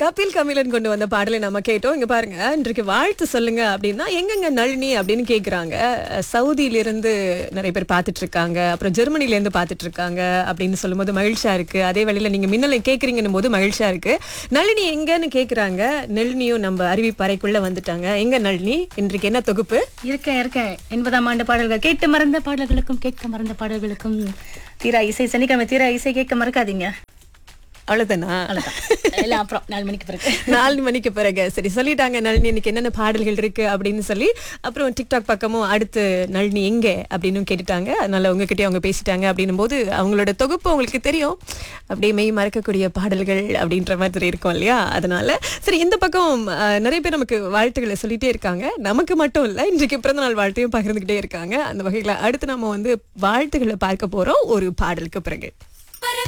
கபில் கமிலன் கொண்டு வந்த பாடலை நம்ம கேட்டோம் இங்க பாருங்க இன்றைக்கு வாழ்த்து சொல்லுங்க அப்படின்னா எங்கெங்க நளினி அப்படின்னு கேக்குறாங்க சவுதியில இருந்து நிறைய பேர் பார்த்துட்டு இருக்காங்க அப்புறம் ஜெர்மனில இருந்து பார்த்துட்டு இருக்காங்க அப்படின்னு சொல்லும்போது மகிழ்ச்சியா இருக்கு அதே வேளையில நீங்க மின்னலை கேக்குறீங்கன்னும் போது மகிழ்ச்சியா இருக்கு நளினி எங்கன்னு கேக்குறாங்க நளினியும் நம்ம அறிவிப்பறைக்குள்ள வந்துட்டாங்க எங்க நளினி இன்றைக்கு என்ன தொகுப்பு இருக்கேன் இருக்கேன் எண்பதாம் ஆண்டு பாடல்கள் கேட்டு மறந்த பாடல்களுக்கும் கேட்க மறந்த பாடல்களுக்கும் தீரா இசை சனிக்கிழமை தீரா இசை கேட்க மறக்காதீங்க அவ்வளவுதானா அவ்வளவுதான் எல்லாம் அப்புறம் நாலு மணிக்கு பிறகு நாலு மணிக்கு பிறகு சரி சொல்லிட்டாங்க நளினி இன்னைக்கு என்னென்ன பாடல்கள் இருக்கு அப்படின்னு சொல்லி அப்புறம் டிக்டாக் பக்கமும் அடுத்து நளினி எங்க அப்படின்னு கேட்டுட்டாங்க அதனால உங்ககிட்டயே அவங்க பேசிட்டாங்க அப்படின்னும் போது அவங்களோட தொகுப்பு உங்களுக்கு தெரியும் அப்படியே மெய் மறக்கக்கூடிய பாடல்கள் அப்படின்ற மாதிரி இருக்கும் இல்லையா அதனால சரி இந்த பக்கம் அஹ், நிறைய பேர் நமக்கு வாழ்த்துக்களை சொல்லிட்டே இருக்காங்க நமக்கு மட்டும் இல்ல இன்றைக்கு பிறந்த நாள் வாழ்த்தையும் பகிர்ந்துகிட்டே இருக்காங்க அந்த வகையில அடுத்து நம்ம வந்து வாழ்த்துக்களை பார்க்க போறோம் ஒரு பாடலுக்கு பிறகு